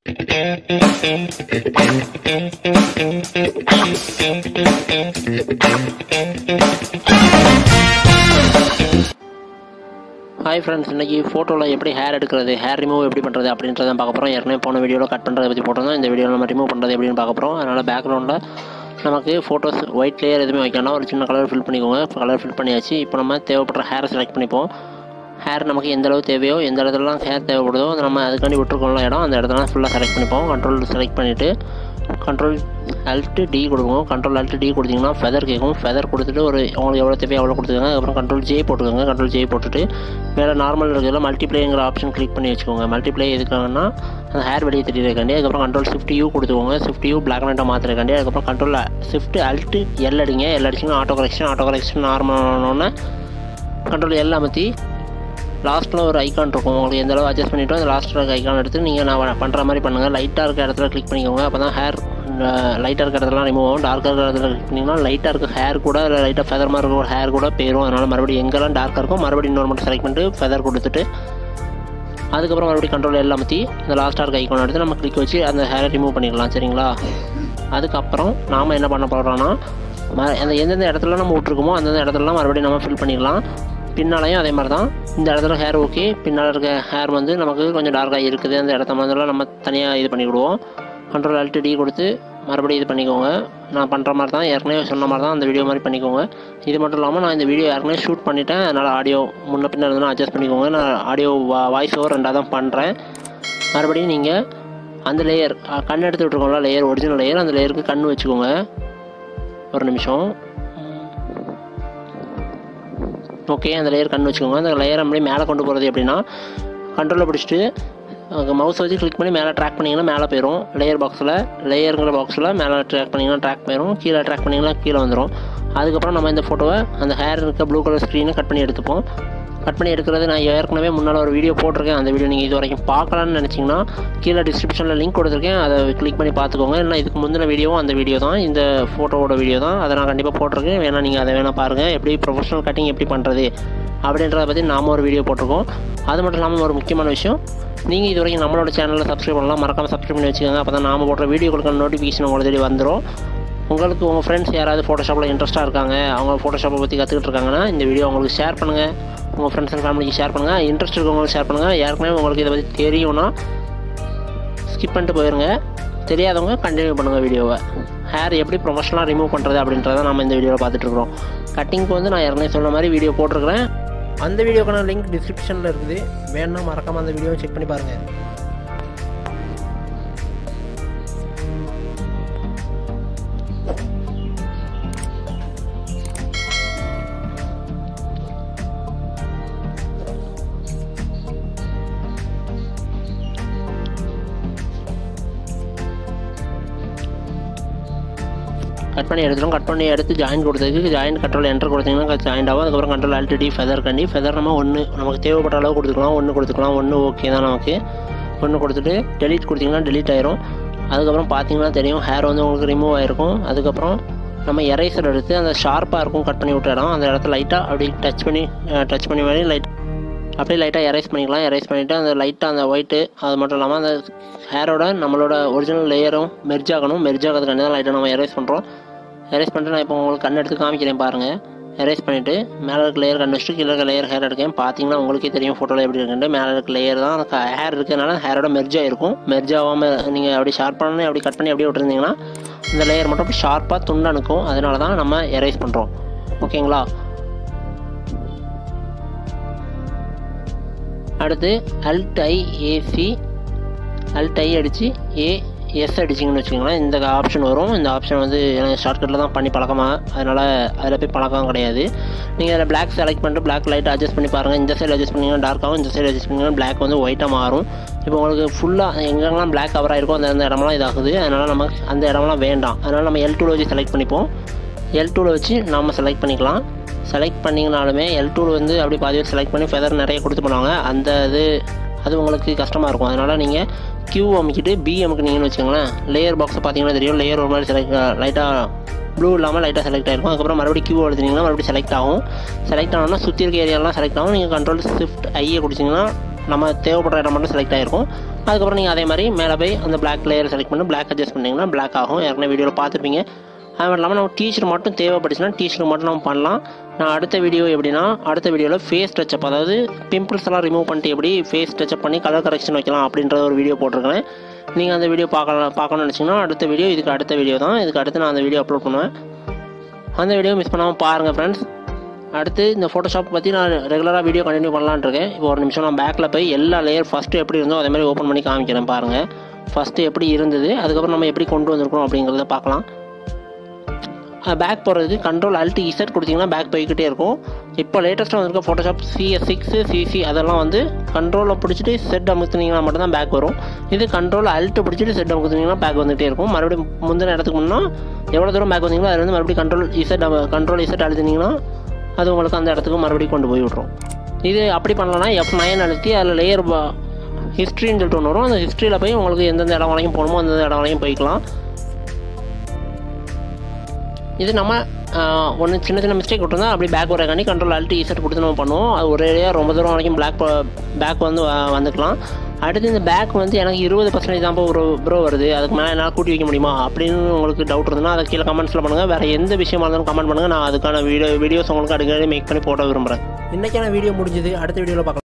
hi friends இன்றைக்கி ஃபோட்டோவில் எப்படி ஹேர் எடுக்கிறது ஹேர் ரிமூவ் எப்படி பண்ணுறது அப்படின்றத பார்க்க போகிறோம் ஏற்கனவே போன வீடியோவில் கட் பண்ணுறதை பற்றி போட்டிருந்தோம் இந்த வீடியோவில் நம்ம ரிமூவ் பண்ணுறது எப்படின்னு பார்க்க போகிறோம் அதனால் பேக்ரவுண்டில் நமக்கு ஃபோட்டோஸ் ஒயிட் லேயர் எதுவுமே வைக்கணும் ஒரு சின்ன கலர் ஃபில் பண்ணிக்கோங்க கலர் ஃபில் பண்ணியாச்சு இப்போ நம்ம தேவைப்படுற ஹேரை செலக்ட் பண்ணிப்போம் ஹேர் நமக்கு எந்த அளவு தேவையோ எந்த இடத்துலலாம் ஹேர் தேவைப்படுதோ அது நம்ம அதுக்காண்டி விட்டுருக்கோம்ல இடம் அந்த இடத்துலாம் ஃபுல்லாக செலக்ட் பண்ணிப்போம் கண்ட்ரோல் செலக்ட் பண்ணிவிட்டு கண்ட்ரோல் அல்ட்டு டி கொடுக்கணும் கண்ட்ரோல் அல்ட்டு டி கொடுத்தீங்கன்னா ஃபெதர் கேட்கும் ஃபெதர் கொடுத்துட்டு ஒரு உங்களுக்கு எவ்வளோ தேவையோ அவ்வளோ கொடுத்துக்கோங்க அதுக்கப்புறம் கண்ட்ரோல் ஜே போட்டுக்கோங்க கண்ட்ரோல் ஜே போட்டுட்டு மேலே நார்மல் இருக்கிறதுல மல்டிப்ளேங்கிற ஆப்ஷன் கிளிக் பண்ணி வச்சுக்கோங்க மல்டிப்ளே எதுக்காகன்னா அந்த ஹேர் வெளியே தெரியறதுக்காண்டி அதுக்கப்புறம் கண்ட்ரோல் ஷிஃப்ட் யூ கொடுத்துக்கோங்க ஷிஃப்ட் யூ பிளாக் அண்ட் மாற்றுறதுக்காண்டி அதுக்கப்புறம் கண்ட்ரோல் ஷிஃப்ட் அல்ட்டு எல் அடிங்க எல் அடிச்சிங்கன்னா auto correction auto correction normal ஆனோடனே கண்ட்ரோல் எல் அமர்த்தி லாஸ்ட்டில் ஒரு ஐக்கான் இருக்கும் உங்களுக்கு எந்த அளவு அட்ஜஸ்ட் பண்ணிவிட்டோ அந்த லாஸ்ட்டில் இருக்க ஐக்கான் எடுத்து நீங்கள் நான் பண்ணுற மாதிரி பண்ணுங்கள் லைட்டாக இருக்க இடத்துல கிளிக் பண்ணிக்கோங்க அப்போ தான் ஹேர் லைட்டாக இருக்க இடத்துலாம் ரிமூவ் ஆகும் டார்க்காக இருக்கிற இடத்துல கிளிக் பண்ணிங்கன்னா லைட்டாக இருக்க ஹேர் கூட லைட்டாக ஃபெதர் மாதிரி இருக்கும் ஹேர் கூட போயிடும் அதனால் மறுபடியும் எங்கெல்லாம் டார்க்காக இருக்கும் மறுபடியும் இன்னொரு மட்டும் செலக்ட் பண்ணிட்டு ஃபெதர் கொடுத்துட்டு அதுக்கப்புறம் மறுபடியும் கண்ட்ரோல் எல்லாம் மாற்றி இந்த லாஸ்ட்டாக இருக்க ஐக்கான் எடுத்து நம்ம கிளிக் வச்சு அந்த ஹேரை ரிமூவ் பண்ணிக்கலாம் சரிங்களா அதுக்கப்புறம் நாம் என்ன பண்ண போகிறோம்னா ம அந்த எந்தெந்த இடத்துல நம்ம விட்ருக்கோமோ அந்தந்த இடத்துலலாம் மறுபடியும் நம்ம ஃபில் பண்ணிக்கலாம் பின்னாலையும் அதே மாதிரி தான் இந்த இடத்துல ஹேர் ஓகே பின்னால் இருக்க ஹேர் வந்து நமக்கு கொஞ்சம் டார்க்காக இருக்குது அந்த இடத்த மாதிரிலாம் நம்ம தனியாக இது பண்ணிவிடுவோம் கண்ட்ரோல் அல்ட்டு டி கொடுத்து மறுபடியும் இது பண்ணிக்கோங்க நான் பண்ணுற மாதிரி தான் ஏற்கனவே சொன்ன மாதிரி தான் அந்த வீடியோ மாதிரி பண்ணிக்கோங்க இது மட்டும் இல்லாமல் நான் இந்த வீடியோ ஏற்கனவே ஷூட் பண்ணிட்டேன் அதனால் ஆடியோ முன்ன பின்ன இருந்ததுன்னா அட்ஜஸ்ட் பண்ணிக்கோங்க நான் ஆடியோ வாய்ஸ் ஓவர் ரெண்டாக தான் பண்ணுறேன் மறுபடியும் நீங்கள் அந்த லேயர் கண் எடுத்து விட்ருக்கோம்ல லேயர் ஒரிஜினல் லேயர் அந்த லேயருக்கு கண் வச்சுக்கோங்க ஒரு நிமிஷம் ஓகே அந்த லேயர் கண் வச்சுக்கோங்க அந்த லேயர் அப்படியே மேலே கொண்டு போகிறது எப்படின்னா கண்ட்ரோலில் பிடிச்சிட்டு மவுஸ் வச்சு கிளிக் பண்ணி மேலே ட்ராக் பண்ணிங்கன்னா மேலே போயிடும் லேயர் பாக்ஸில் லேயருங்கிற பாக்ஸில் மேலே ட்ராக் பண்ணிங்கன்னா ட்ராக் போயிடும் கீழே ட்ராக் பண்ணிங்கன்னா கீழே வந்துடும் அதுக்கப்புறம் நம்ம இந்த ஃபோட்டோவை அந்த ஹேர் இருக்க ப்ளூ கலர் ஸ்க்ரீனை கட் பண்ணி எடுத்துப்போம் கட் பண்ணி எடுக்கிறது நான் ஏற்கனவே முன்னால் ஒரு வீடியோ போட்டிருக்கேன் அந்த வீடியோ நீங்கள் இது வரைக்கும் பார்க்கலான்னு நினச்சிங்கன்னா கீழே டிஸ்கிரிப்ஷனில் லிங்க் கொடுத்துருக்கேன் அதை கிளிக் பண்ணி பார்த்துக்கோங்க இல்லை இதுக்கு முந்தின வீடியோவும் அந்த வீடியோ தான் இந்த ஃபோட்டோவோட வீடியோ தான் அதை நான் கண்டிப்பாக போட்டிருக்கேன் வேணால் நீங்கள் அதை வேணால் பாருங்கள் எப்படி ப்ரொஃபஷனல் கட்டிங் எப்படி பண்ணுறது அப்படின்றத பற்றி நாம ஒரு வீடியோ போட்டிருக்கோம் அது மட்டும் இல்லாமல் ஒரு முக்கியமான விஷயம் நீங்கள் இது வரைக்கும் நம்மளோட சேனலில் சப்ஸ்கிரைப் பண்ணலாம் மறக்காமல் சப்ஸ்கிரைப் பண்ணி வச்சுக்கோங்க அப்போ தான் நாம போடுற வீடியோக்களுக்கான நோட்டிஃபிகேஷன் உங்களுக்கு தேடி வந்துடும் உங்களுக்கு உங்கள் ஃப்ரெண்ட்ஸ் யாராவது ஃபோட்டோஷாப்பில் இன்ட்ரெஸ்ட்டாக இருக்காங்க அவங்க ஃபோட்டோஷாப்பை பற்றி கற்றுக்கிட்டு இருக்காங்கன்னா இந்த வீடியோ உங்களுக்கு ஷேர் பண்ணுங்கள் உங்கள் ஃப்ரெண்ட்ஸ் அண்ட் ஃபேமிலிக்கு ஷேர் பண்ணுங்கள் இன்ட்ரெஸ்ட் இருக்கவங்களுக்கு ஷேர் பண்ணுங்கள் ஏற்கனவே உங்களுக்கு இதை பற்றி தெரியும்னா ஸ்கிப் பண்ணிட்டு போயிருங்க தெரியாதவங்க கண்டினியூ பண்ணுங்கள் வீடியோவை ஹேர் எப்படி ப்ரொஃபஷனலாக ரிமூவ் பண்ணுறது அப்படின்றத நம்ம இந்த வீடியோவில் பார்த்துட்ருக்குறோம் கட்டிங்க்கு வந்து நான் ஏற்கனவே சொன்ன மாதிரி வீடியோ போட்டிருக்கிறேன் அந்த வீடியோக்கான லிங்க் டிஸ்கிரிப்ஷனில் இருக்குது வேணும்னா மறக்காமல் அந்த வீடியோவை செக் பண்ணி பாருங்கள் கட் பண்ணி எடுத்துடும் கட் பண்ணி எடுத்து ஜாயின் கொடுத்ததுக்கு ஜாயின் கண்ட்ரோல் என்டர் கொடுத்தீங்கன்னா ஜாயின் ஆகும் அதுக்கப்புறம் கண்ட்ரோல் ஆல்டிடி ஃபெதர் கண்டி ஃபெதர் நம்ம ஒன்று நமக்கு தேவைப்பட்ட அளவு கொடுத்துக்கலாம் ஒன்று கொடுத்துக்கலாம் ஒன்று ஓகே தான் நமக்கு ஒன்று கொடுத்துட்டு டெலிட் கொடுத்தீங்கன்னா டெலிட் ஆயிரும் அதுக்கப்புறம் பார்த்தீங்கன்னா தெரியும் ஹேர் வந்து உங்களுக்கு ரிமூவ் ஆகிருக்கும் அதுக்கப்புறம் நம்ம எரேசர் எடுத்து அந்த ஷார்ப்பாக இருக்கும் கட் பண்ணி விட்ட இடம் அந்த இடத்துல லைட்டாக அப்படி டச் பண்ணி டச் பண்ணி மாதிரி லைட் அப்படியே லைட்டாக எரேஸ் பண்ணிக்கலாம் எரேஸ் பண்ணிவிட்டு அந்த லைட்டாக அந்த ஒயிட்டு அது மட்டும் இல்லாமல் அந்த ஹேரோட நம்மளோட ஒரிஜினல் லேயரும் மெர்ஜ் ஆகணும் மெர்ஜ் ஆகிறதுக்காண்டி தான் லைட்டாக நம்ம எரேஸ் பண்ணுறோம் எரேஸ் பண்ணிட்டு நான் இப்போ உங்களுக்கு கண் எடுத்து காமிக்கிறேன் பாருங்கள் எரேஸ் பண்ணிவிட்டு மேலே இருக்க லேயர் கண் வச்சுட்டு கீழே இருக்க லேயர் ஹேர் எடுக்கேன் பார்த்தீங்கன்னா உங்களுக்கே தெரியும் ஃபோட்டோவில் எப்படி இருக்குன்ட்டு மேலே இருக்க லேயர் தான் அந்த ஹேர் இருக்கிறதுனால ஹேரோட மெர்ஜ் ஆகிருக்கும் மெர்ஜ் ஆகாமல் நீங்கள் அப்படி ஷார்ப் பண்ணி அப்படி கட் பண்ணி அப்படியே விட்டுருந்தீங்கன்னா இந்த லேயர் மட்டும் அப்படி ஷார்ப்பாக துண்டு அனுக்கும் அதனால தான் நம்ம எரேஸ் பண்ணுறோம் ஓகேங்களா அடுத்து alt I AC alt I அடித்து ஏ எஸ் அடிச்சிங்கன்னு வச்சுக்கோங்களேன் இந்த ஆப்ஷன் வரும் இந்த ஆப்ஷன் வந்து எனக்கு ஷார்ட்கட்டில் தான் பண்ணி பழக்கமாக அதனால் அதில் போய் பழக்கம் கிடையாது நீங்கள் அதில் பிளாக் செலக்ட் பண்ணிட்டு பிளாக் லைட் அட்ஜஸ்ட் பண்ணி பாருங்கள் இந்த சைடு அட்ஜஸ்ட் பண்ணிங்கன்னா டார்க்காகவும் இந்த சைடு அட்ஜஸ்ட் பண்ணிங்கன்னா பிளாக் வந்து ஒயிட்டாக மாறும் இப்போ உங்களுக்கு ஃபுல்லாக எங்கெங்கெல்லாம் பிளாக் கவர் ஆகிருக்கும் அந்த அந்த இடமெல்லாம் இதாகுது அதனால் நம்ம அந்த இடமெல்லாம் வேண்டாம் அதனால் நம்ம எல் டூவில் வச்சு செலக்ட் பண்ணிப்போம் எல் டூவில் வச்சு நாம் செலக்ட் பண்ணிக்கலாம் செலக்ட் பண்ணிங்கனாலுமே எல் டூவில் வந்து அப்படி பாதி பேர் செலக்ட் பண்ணி ஃபெதர் நிறைய கொடுத்து பண்ணுவாங்க அந்த இது அது உங்களுக்கு கஷ்டமாக இருக்கும் அதனால் நீங்கள் கியூ அமைக்கிட்டு பி அமுக்குனீங்கன்னு வச்சுக்கோங்களேன் லேயர் பாக்ஸை பார்த்தீங்கன்னா தெரியும் லேயர் ஒரு மாதிரி செலக்ட் லைட்டாக ப்ளூ இல்லாமல் லைட்டாக செலக்ட் ஆகிருக்கும் அதுக்கப்புறம் மறுபடியும் கியூ எழுதுனீங்கன்னா மறுபடியும் செலக்ட் ஆகும் செலக்ட் ஆனோம்னா சுற்றி இருக்க ஏரியாலாம் செலக்ட் ஆகும் நீங்கள் கண்ட்ரோல் ஷிஃப்ட் ஐயை குடிச்சிங்கன்னா நம்ம தேவைப்படுற இடம் மட்டும் செலக்ட் ஆகிருக்கும் அதுக்கப்புறம் நீங்கள் அதே மாதிரி மேலே போய் அந்த பிளாக் லேயர் செலக்ட் பண்ணி பிளாக் அட்ஜஸ்ட் பண்ணிங்கன்னா பிளாக் ஆகும் ஏற்கனவே வீடியோவில் பார்த்துருப்பீங்க அது மட்டும் இல்லாமல் நம்ம டீச்சர் மட்டும் தேவைப்பட்டுச்சுன்னா டீச்சருக்கு மட்டும் நம்ம பண்ணலாம் நான் அடுத்த வீடியோ எப்படின்னா அடுத்த வீடியோவில் ஃபேஸ் டச்சப் அதாவது பிம்பிள்ஸ் எல்லாம் ரிமூவ் பண்ணிட்டு எப்படி ஃபேஸ் டச்சப் பண்ணி கலர் கரெக்ஷன் வைக்கலாம் அப்படின்ற ஒரு வீடியோ போட்டிருக்கிறேன் நீங்கள் அந்த வீடியோ பார்க்கலாம் பார்க்கணும்னு நினச்சிங்கன்னா அடுத்த வீடியோ இதுக்கு அடுத்த வீடியோ தான் இதுக்கு அடுத்து நான் அந்த வீடியோ அப்லோட் பண்ணுவேன் அந்த வீடியோ மிஸ் பண்ணாமல் பாருங்கள் ஃப்ரெண்ட்ஸ் அடுத்து இந்த ஃபோட்டோஷாப் பற்றி நான் ரெகுலராக வீடியோ கண்டினியூ பண்ணலான்னு இருக்கேன் இப்போ ஒரு நிமிஷம் நான் பேக்கில் போய் எல்லா லேயர் ஃபஸ்ட்டு எப்படி இருந்தோ அதே மாதிரி ஓப்பன் பண்ணி காமிக்கிறேன் பாருங்கள் ஃபஸ்ட்டு எப்படி இருந்தது அதுக்கப்புறம் நம்ம எப்படி கொண்டு வந்திருக்கோம் அப்படிங்கிறத பார்க்கலாம் பேக் போகிறதுக்கு கண்ட்ரோல் அல்ட் இசட் கொடுத்தீங்கன்னா பேக் போய்கிட்டே இருக்கும் இப்போ லேட்டஸ்ட்டாக வந்திருக்க ஃபோட்டோஷாப் சிஎஸ் சிக்ஸு சிசி அதெல்லாம் வந்து கண்ட்ரோலில் பிடிச்சிட்டு செட் அமுத்துனீங்கன்னா மட்டும்தான் பேக் வரும் இது கண்ட்ரோல் அல்ட்டு பிடிச்சிட்டு செட் அமுத்துனீங்கன்னா பேக் வந்துகிட்டே இருக்கும் மறுபடியும் முந்தின இடத்துக்கு முன்னா எவ்வளோ தூரம் பேக் வந்தீங்களோ அதில் வந்து மறுபடியும் கண்ட்ரோல் இசட் கண்ட்ரோல் இசட் அழுத்தினீங்கன்னா அது உங்களுக்கு அந்த இடத்துக்கு மறுபடியும் கொண்டு போய் விட்ரும் இது அப்படி பண்ணலன்னா எஃப் நைன் அழுத்தி அதில் லேயர் ஹிஸ்ட்ரின்னு சொல்லிட்டு ஒன்று வரும் அந்த ஹிஸ்ட்ரியில் போய் உங்களுக்கு எந்தெந்த இடம் வரைக்கும் போகணுமோ அந்தந்த இடம் வரைக்கும் போய்க்கலாம் இது நம்ம ஒன்று சின்ன சின்ன மிஸ்டேக் விட்டுருந்தா அப்படி பேக் வரக்காண்டி கண்ட்ரோல் அல்ட்டி ஈசட் கொடுத்து நம்ம பண்ணுவோம் அது ஒரே ரொம்ப தூரம் வரைக்கும் பிளாக் பேக் வந்து வ- வந்துக்கலாம் அடுத்து இந்த பேக் வந்து எனக்கு இருபது பர்சன்டேஜ் தான் ஒரு ப்ரோ வருது அதுக்கு மேலே என்னால் கூட்டி வைக்க முடியுமா அப்படின்னு உங்களுக்கு டவுட் இருந்ததுன்னா அதை கீழே கமெண்ட்ஸில் பண்ணுங்கள் வேறு எந்த விஷயமா இருந்தாலும் கமெண்ட் பண்ணுங்கள் நான் அதுக்கான வீடியோ வீடியோஸ் உங்களுக்கு அடிக்கடி மேக் பண்ணி போட விரும்புகிறேன் இன்றைக்கான வீடியோ முடிஞ்சது அடுத்த வீடியோவில் பார்க்கலாம்